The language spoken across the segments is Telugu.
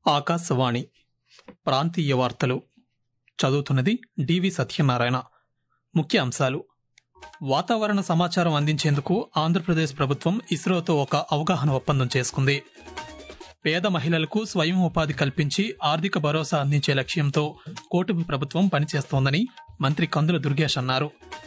ఆకాశవాణి ప్రాంతీయ వార్తలు చదువుతున్నది డివి సత్యనారాయణ ముఖ్య అంశాలు వాతావరణ సమాచారం అందించేందుకు ఆంధ్రప్రదేశ్ ప్రభుత్వం ఇస్రోతో ఒక అవగాహన ఒప్పందం చేసుకుంది పేద మహిళలకు స్వయం ఉపాధి కల్పించి ఆర్థిక భరోసా అందించే లక్ష్యంతో కూటమి ప్రభుత్వం పనిచేస్తోందని మంత్రి కందుల దుర్గేష్ అన్నారు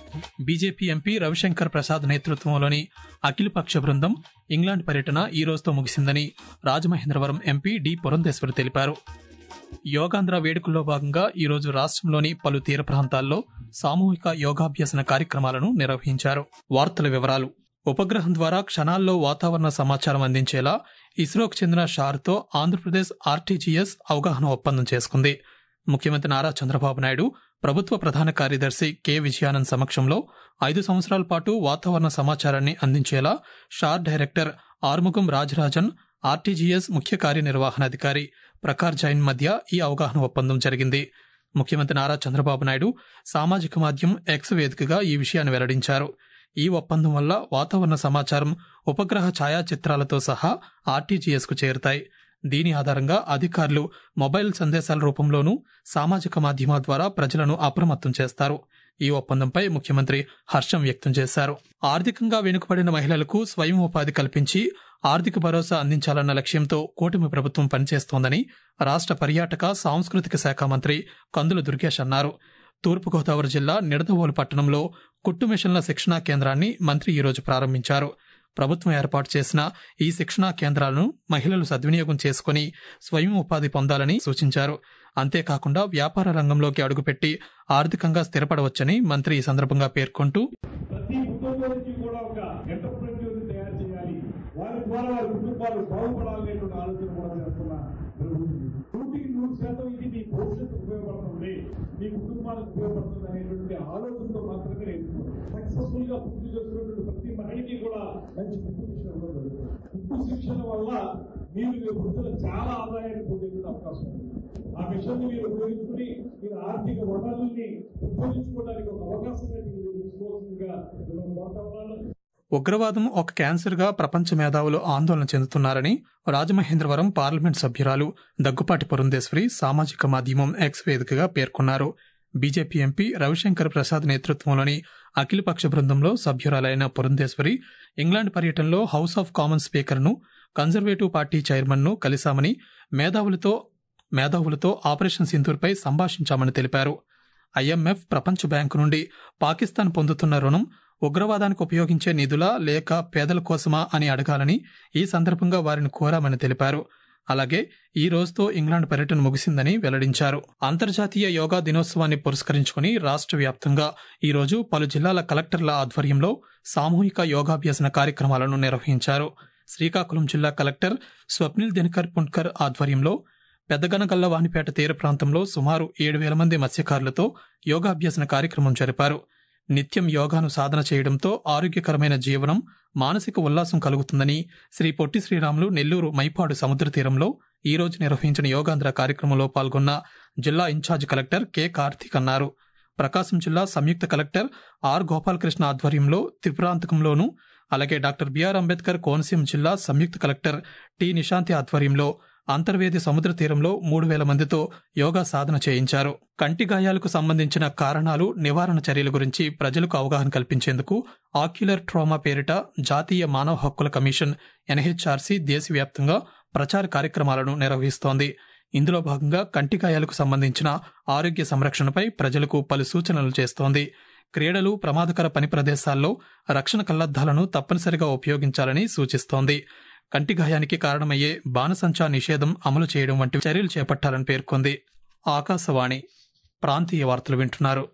బీజేపీ ఎంపీ రవిశంకర్ ప్రసాద్ నేతృత్వంలోని అఖిలపక్ష బృందం ఇంగ్లాండ్ పర్యటన ఈ రోజుతో ముగిసిందని రాజమహేంద్రవరం ఎంపీ డి పురంధేశ్వరి తెలిపారు యోగాంధ్ర వేడుకల్లో భాగంగా ఈ రోజు రాష్ట్రంలోని పలు తీర ప్రాంతాల్లో సామూహిక యోగాభ్యసన కార్యక్రమాలను నిర్వహించారు వార్తల వివరాలు ఉపగ్రహం ద్వారా క్షణాల్లో వాతావరణ సమాచారం అందించేలా ఇస్రోకు చెందిన షార్తో ఆంధ్రప్రదేశ్ ఆర్టీజీఎస్ అవగాహన ఒప్పందం చేసుకుంది ముఖ్యమంత్రి నారా చంద్రబాబు నాయుడు ప్రభుత్వ ప్రధాన కార్యదర్శి కె విజయానంద్ సమక్షంలో ఐదు సంవత్సరాల పాటు వాతావరణ సమాచారాన్ని అందించేలా SHAR director Arumugam Rajarajan RTGS ముఖ్య కార్యనిర్వహణాధికారి ప్రకార్ జైన్ మధ్య ఈ అవగాహన ఒప్పందం జరిగింది ముఖ్యమంత్రి నారా చంద్రబాబు నాయుడు సామాజిక మాధ్యమం ఎక్స్ వేదికగా ఈ విషయాన్ని వెల్లడించారు ఈ ఒప్పందం వల్ల వాతావరణ సమాచారం ఉపగ్రహ ఛాయాచిత్రాలతో సహా ఆర్టీజీఎస్ కు చేరుతాయి దీని ఆధారంగా అధికారులు మొబైల్ సందేశాల రూపంలోనూ సామాజిక మాధ్యమాల ద్వారా ప్రజలను అప్రమత్తం చేస్తారు ఈ ఒప్పందంపై ముఖ్యమంత్రి హర్షం వ్యక్తం చేశారు ఆర్థికంగా వెనుకబడిన మహిళలకు స్వయం ఉపాధి కల్పించి ఆర్థిక భరోసా అందించాలన్న లక్ష్యంతో కూటమి ప్రభుత్వం పనిచేస్తోందని రాష్ట్ర పర్యాటక సాంస్కృతిక శాఖ మంత్రి కందుల దుర్గేష్ అన్నారు తూర్పుగోదావరి జిల్లా నిడదవోలు పట్టణంలో కుట్టు మిషన్ల శిక్షణా కేంద్రాన్ని మంత్రి ఈరోజు ప్రారంభించారు ప్రభుత్వం ఏర్పాటు చేసిన ఈ శిక్షణా కేంద్రాలను మహిళలు సద్వినియోగం చేసుకుని స్వయం ఉపాధి పొందాలని సూచించారు అంతేకాకుండా వ్యాపార రంగంలోకి అడుగుపెట్టి ఆర్థికంగా స్థిరపడవచ్చని మంత్రి ఈ సందర్భంగా పేర్కొంటూ ప్రతి కుటుంబం నుంచి కూడా ఒక ఎంటర్ప్రెన్యూర్ తయారు చేయాలి వారి ద్వారా వారి కుటుంబాలు బాగుపడాలనేటువంటి ఆలోచన కూడా చేస్తున్న ప్రభుత్వం నూటికి నూరు శాతం ఇది మీ భవిష్యత్తు ఉపయోగపడుతుంది మీ కుటుంబాలకు ఉపయోగపడుతుంది అనేటువంటి ఆలోచనతో మాత్రమే నేర్చుకోండి సక్సెస్ఫుల్ గా పూర్తి చేస్తున్నటువంటి ప్రతి మహిళకి కూడా మంచి కుటుంబ శిక్షణ ఇవ్వడం జరుగుతుంది కుటుంబ శిక్షణ వల్ల మీరు మీ వృద్ధులు చాలా ఆదాయాన్ని పొందేటువంటి అవకాశం ఉంది ఆ మిషన్ మీరు ఉపయోగించుకుని మీరు ఆర్థిక వనరుల్ని ఉపయోగించుకోవడానికి ఒక అవకాశంగా మీరు తీసుకోవాల్సిందిగా నేను కోరుతా ఉన్నాను ఉగ్రవాదం ఒక క్యాన్సర్గా ప్రపంచ మేధావులు ఆందోళన చెందుతున్నారని రాజమహేంద్రవరం పార్లమెంట్ సభ్యురాలు దగ్గుపాటి పురంధేశ్వరి సామాజిక మాధ్యమం ఎక్స్ వేదికగా పేర్కొన్నారు బీజేపీ ఎంపీ రవిశంకర్ ప్రసాద్ నేతృత్వంలోని అఖిలపక్ష బృందంలో సభ్యురాలైన పురంధేశ్వరి ఇంగ్లాండ్ పర్యటనలో హౌస్ ఆఫ్ కామన్స్ స్పీకర్ను కన్జర్వేటివ్ పార్టీ చైర్మన్ను కలిశామని మేధావులతో మేధావులతో ఆపరేషన్ సింధూర్పై సంభాషించామని తెలిపారు ఐఎంఎఫ్ ప్రపంచ బ్యాంకు నుండి పాకిస్తాన్ పొందుతున్న రుణం ఉగ్రవాదానికి ఉపయోగించే నిధులా లేక పేదల కోసమా అని అడగాలని ఈ సందర్భంగా వారిని కోరామని తెలిపారు అలాగే ఈ రోజుతో ఇంగ్లాండ్ పర్యటన ముగిసిందని వెల్లడించారు అంతర్జాతీయ యోగా దినోత్సవాన్ని పురస్కరించుకుని రాష్ట్ర వ్యాప్తంగా ఈ రోజు పలు జిల్లాల కలెక్టర్ల ఆధ్వర్యంలో సామూహిక యోగాభ్యసన కార్యక్రమాలను నిర్వహించారు శ్రీకాకుళం జిల్లా కలెక్టర్ స్వప్నిల్ దినకర్ పుంట్కర్ ఆధ్వర్యంలో పెద్దగనగల్ల వానిపేట తీర ప్రాంతంలో సుమారు ఏడు వేల మంది మత్స్యకారులతో యోగాభ్యసన కార్యక్రమం జరిపారు నిత్యం యోగాను సాధన చేయడంతో ఆరోగ్యకరమైన జీవనం మానసిక ఉల్లాసం కలుగుతుందని శ్రీ పొట్టి శ్రీరాములు నెల్లూరు మైపాడు సముద్ర తీరంలో ఈ రోజు నిర్వహించిన యోగాంధ్ర కార్యక్రమంలో పాల్గొన్న జిల్లా ఇన్ఛార్జ్ కలెక్టర్ కె కార్తీక్ అన్నారు ప్రకాశం జిల్లా సంయుక్త కలెక్టర్ ఆర్ గోపాలకృష్ణ ఆధ్వర్యంలో త్రిపురాంతకంలోను అలాగే డాక్టర్ బిఆర్ అంబేద్కర్ కోనసీమ జిల్లా సంయుక్త కలెక్టర్ టి నిశాంతి ఆధ్వర్యంలో అంతర్వేది సముద్ర తీరంలో మూడు వేల మందితో యోగా సాధన చేయించారు కంటి గాయాలకు సంబంధించిన కారణాలు నివారణ చర్యల గురించి ప్రజలకు అవగాహన కల్పించేందుకు ఆక్యులర్ ట్రోమా పేరిట జాతీయ మానవ హక్కుల కమిషన్ ఎన్హెచ్ఆర్సీ దేశవ్యాప్తంగా ప్రచార కార్యక్రమాలను నిర్వహిస్తోంది ఇందులో భాగంగా కంటి గాయాలకు సంబంధించిన ఆరోగ్య సంరక్షణపై ప్రజలకు పలు సూచనలు చేస్తోంది క్రీడలు ప్రమాదకర పని ప్రదేశాల్లో రక్షణ కళ్లద్దాలను తప్పనిసరిగా ఉపయోగించాలని సూచిస్తోంది కంటి గాయానికి కారణమయ్యే బాణసంచా నిషేధం అమలు చేయడం వంటి చర్యలు చేపట్టాలని పేర్కొంది ఆకాశవాణి ప్రాంతీయ వార్తలు వింటున్నారు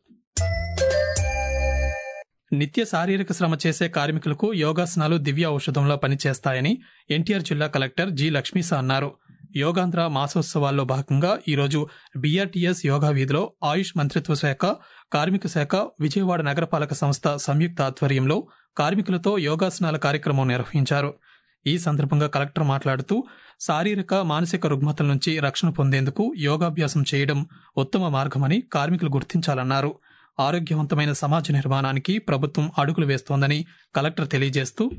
నిత్య శారీరక శ్రమ చేసే కార్మికులకు యోగాసనాలు దివ్య ఔషధంలా పనిచేస్తాయని ఎన్టీఆర్ జిల్లా కలెక్టర్ జి లక్ష్మీసా అన్నారు యోగాంధ్ర మాసోత్సవాల్లో భాగంగా ఈరోజు బీఆర్టీఎస్ యోగా వీధిలో ఆయుష్ మంత్రిత్వ శాఖ కార్మిక శాఖ విజయవాడ నగరపాలక సంస్థ సంయుక్త ఆధ్వర్యంలో కార్మికులతో యోగాసనాల కార్యక్రమం నిర్వహించారు ఈ సందర్భంగా కలెక్టర్ మాట్లాడుతూ శారీరక మానసిక రుగ్మతల నుంచి రక్షణ పొందేందుకు యోగాభ్యాసం చేయడం ఉత్తమ మార్గమని కార్మికులు గుర్తించాలన్నారు ఆరోగ్యవంతమైన సమాజ నిర్మాణానికి ప్రభుత్వం అడుగులు వేస్తోందని కలెక్టర్ తెలియజేస్తూ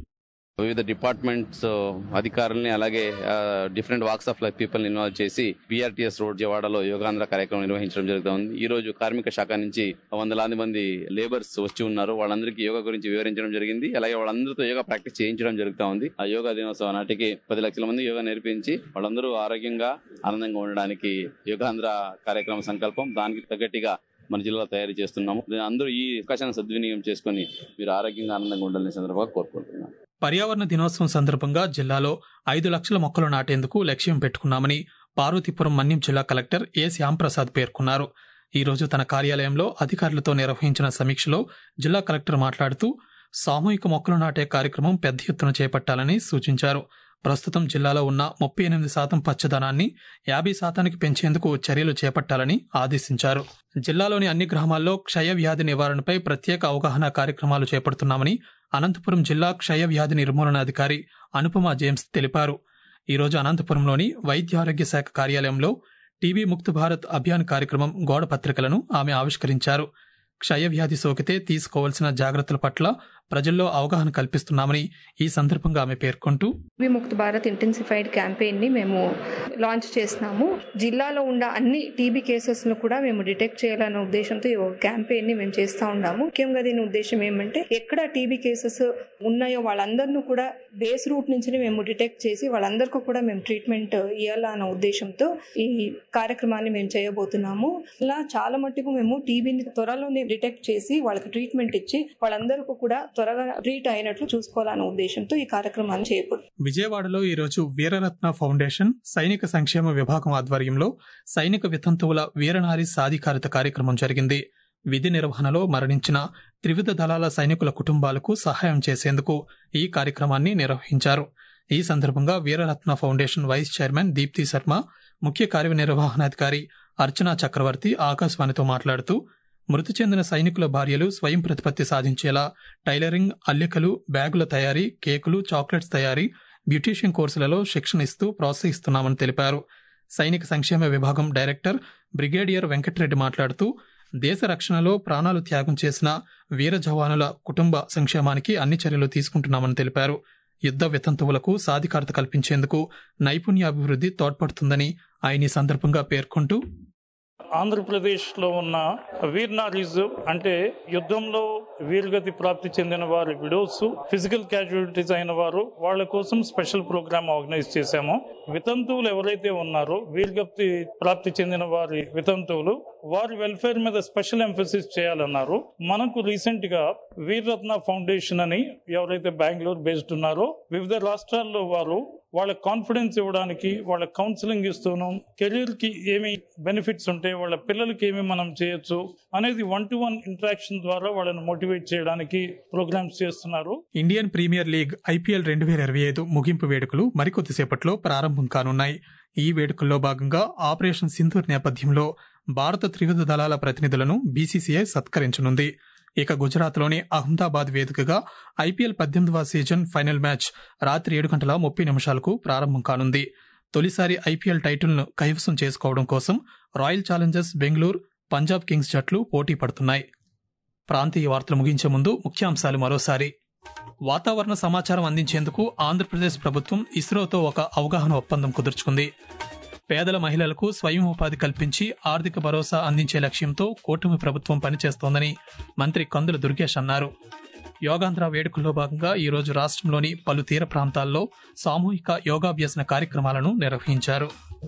వివిధ డిపార్ట్మెంట్స్ అధికారుల్ని అలాగే different walks of life people involve చేసి బీఆర్టీఎస్ రోడ్ జవాడలో యోగాంధ్ర కార్యక్రమం నిర్వహించడం జరుగుతుంది ఈ రోజు కార్మిక శాఖ నుంచి వందలాది మంది లేబర్స్ వచ్చి ఉన్నారు వాళ్ళందరికీ యోగా గురించి వివరించడం జరిగింది అలాగే వాళ్ళందరితో యోగా ప్రాక్టీస్ చేయించడం జరుగుతూ ఉంది ఆ యోగా దినోత్సవం నాటికి పది లక్షల మంది యోగా నేర్పించి వాళ్ళందరూ ఆరోగ్యంగా ఆనందంగా ఉండడానికి యోగాంధ్ర కార్యక్రమ సంకల్పం దానికి తగ్గట్టుగా మన జిల్లాలో తయారు చేస్తున్నాము అందరూ ఈ అవకాశాన్ని సద్వినియోగం చేసుకుని మీరు ఆరోగ్యంగా ఆనందంగా ఉండాలని సందర్భంగా కోరుకుంటున్నాను పర్యావరణ దినోత్సవం సందర్భంగా జిల్లాలో ఐదు లక్షల మొక్కలు నాటేందుకు లక్ష్యం పెట్టుకున్నామని పార్వతీపురం మన్యం జిల్లా కలెక్టర్ ఏ శ్యాంప్రసాద్ పేర్కొన్నారు ఈ రోజు తన కార్యాలయంలో అధికారులతో నిర్వహించిన సమీక్షలో జిల్లా కలెక్టర్ మాట్లాడుతూ సామూహిక మొక్కలు నాటే కార్యక్రమం పెద్ద ఎత్తున చేపట్టాలని సూచించారు ప్రస్తుతం జిల్లాలో ఉన్న ముప్పై ఎనిమిది శాతం పచ్చదనాన్ని యాభై శాతానికి పెంచేందుకు చర్యలు చేపట్టాలని ఆదేశించారు జిల్లాలోని అన్ని గ్రామాల్లో క్షయ వ్యాధి నివారణపై ప్రత్యేక అవగాహన కార్యక్రమాలు చేపడుతున్నామని అనంతపురం జిల్లా క్షయ వ్యాధి నిర్మూలన అధికారి అనుపమ జేమ్స్ తెలిపారు ఈరోజు అనంతపురంలోని వైద్య ఆరోగ్య శాఖ కార్యాలయంలో టీబీ ముక్త్ భారత్ అభియాన్ కార్యక్రమం గోడ పత్రికలను ఆమె ఆవిష్కరించారు క్షయ వ్యాధి సోకితే తీసుకోవాల్సిన జాగ్రత్తల పట్ల ప్రజల్లో అవగాహన కల్పిస్తున్నామని ఈ సందర్భంగా ఆమె పేర్కొంటూ విముక్త్ భారత్ ఇంటెన్సిఫైడ్ క్యాంపెయిన్ ని మేము లాంచ్ చేస్తున్నాము జిల్లాలో ఉన్న అన్ని టీబీ కేసెస్ ను కూడా మేము డిటెక్ట్ చేయాలనే ఉద్దేశంతో ఈ క్యాంపెయిన్ ని మేము చేస్తా ఉన్నాము ముఖ్యంగా దీని ఉద్దేశం ఏమంటే ఎక్కడ టీబీ కేసెస్ ఉన్నాయో వాళ్ళందరినీ కూడా బేస్ రూట్ నుంచి మేము డిటెక్ట్ చేసి వాళ్ళందరికీ కూడా మేము ట్రీట్మెంట్ ఇవ్వాలన్న ఉద్దేశంతో ఈ కార్యక్రమాన్ని మేము చేయబోతున్నాము ఇలా చాలా మట్టుకు మేము టీబీని త్వరలోనే డిటెక్ట్ చేసి వాళ్ళకి ట్రీట్మెంట్ ఇచ్చి వాళ్ళందరికీ కూడా త్వరగా ట్రీట్ అయినట్లు చూసుకోవాలనే ఉద్దేశంతో ఈ కార్యక్రమాన్ని చేయబోతున్నాం విజయవాడలో ఈరోజు వీరరత్న ఫౌండేషన్ సైనిక సంక్షేమ విభాగం ఆధ్వర్యంలో సైనిక వితంతువుల వీరనారి సాధికారిత కార్యక్రమం జరిగింది విధి నిర్వహణలో మరణించిన త్రివిధ దళాల సైనికుల కుటుంబాలకు సహాయం చేసేందుకు ఈ కార్యక్రమాన్ని నిర్వహించారు ఈ సందర్భంగా Veeraratna foundation vice chairman Deepti Sharma ముఖ్య కార్యనిర్వహణాధికారి అర్చనా చక్రవర్తి ఆకాశవాణితో మాట్లాడుతూ మృతి చెందిన సైనికుల భార్యలు స్వయం ప్రతిపత్తి సాధించేలా టైలరింగ్ అల్లికలు బ్యాగుల తయారీ కేకులు చాక్లెట్స్ తయారీ బ్యూటీషియన్ కోర్సులలో శిక్షణ ఇస్తూ ప్రోత్సహిస్తున్నామని తెలిపారు సైనిక సంక్షేమ విభాగం డైరెక్టర్ బ్రిగేడియర్ వెంకటరెడ్డి మాట్లాడుతూ దేశ రక్షణలో ప్రాణాలు త్యాగం చేసిన వీర జవానుల కుటుంబ సంక్షేమానికి అన్ని చర్యలు తీసుకుంటున్నామని తెలిపారు యుద్ధ వితంతువులకు సాధికారత కల్పించేందుకు నైపుణ్యాభివృద్ధి తోడ్పడుతుందని ఆయన ఈ సందర్భంగా పేర్కొంటూ ఆంధ్రప్రదేశ్లో ఉన్న వీర్నారీస్ అంటే యుద్ధంలో వీరగతి ప్రాప్తి చెందిన వారి విడోస్ ఫిజికల్ క్యాజువాలిటీస్ అయిన వారు వాళ్ళ కోసం స్పెషల్ ప్రోగ్రామ్ ఆర్గనైజ్ చేశాము వితంతువులు ఎవరైతే ఉన్నారో వీరగతి ప్రాప్తి చెందిన వారి వితంతువులు వారి వెల్ఫేర్ మీద స్పెషల్ ఎంఫసిస్ చేయాలన్నారు మనకు రీసెంట్ గా వీరరత్న ఫౌండేషన్ అని ఎవరైతే బెంగళూరు బేస్డ్ ఉన్నారో వివిధ రాష్ట్రాల్లో వారు వాళ్ళ కాన్ఫిడెన్స్ ఇవ్వడానికి వాళ్ళ కౌన్సిలింగ్ ఇస్తూను కెరీర్ కి ఏమి బెనిఫిట్స్ ఉంటాయి వాళ్ళ పిల్లలకి ఏమి మనం చేయొచ్చు అనేది వన్ టు వన్ ఇంటరాక్షన్ ద్వారా వాళ్ళని మోటివేట్ చేయడానికి ప్రోగ్రామ్స్ చేస్తున్నారు ఇండియన్ ప్రీమియర్ లీగ్ ఐపీఎల్ రెండు వేల ఇరవై ఐదు ముగింపు వేడుకలు మరికొద్దిసేపట్లో ప్రారంభం కానున్నాయి ఈ వేడుకల్లో భాగంగా ఆపరేషన్ సింధూర్ నేపథ్యంలో భారత త్రివిధ దళాల ప్రతినిధులను బీసీసీఐ సత్కరించనుంది ఇక గుజరాత్లోని అహ్మదాబాద్ వేదికగా ఐపీఎల్ పద్దెనిమిదవ సీజన్ ఫైనల్ మ్యాచ్ రాత్రి ఏడు గంటల ముప్పై నిమిషాలకు ప్రారంభం కానుంది తొలిసారి ఐపీఎల్ టైటిల్ను కైవసం చేసుకోవడం కోసం Royal Challengers Bengaluru Punjab Kings జట్లు పోటీ పడుతున్నాయి ప్రాంతీయ వార్తలు ముగించే ముందు ముఖ్యాంశాలు మరోసారి వాతావరణ సమాచారం అందించేందుకు ఆంధ్రప్రదేశ్ ప్రభుత్వం ఇస్రోతో ఒక అవగాహన ఒప్పందం కుదుర్చుకుంది పేదల మహిళలకు స్వయం ఉపాధి కల్పించి ఆర్థిక భరోసా అందించే లక్ష్యంతో కూటమి ప్రభుత్వం పనిచేస్తోందని మంత్రి కందుల దుర్గేష్ అన్నారు యోగాంధ్ర వేడుకల్లో భాగంగా ఈరోజు రాష్ట్రంలోని పలు తీర ప్రాంతాల్లో సామూహిక యోగాభ్యసన కార్యక్రమాలను నిర్వహించారు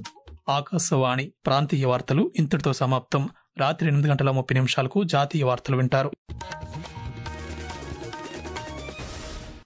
ఆకాశవాణి ప్రాంతీయ వార్తలు ఇంతటితో సమాప్తం రాత్రి ఎనిమిది గంటల ముప్పై నిమిషాలకు జాతీయ వార్తలు వింటారు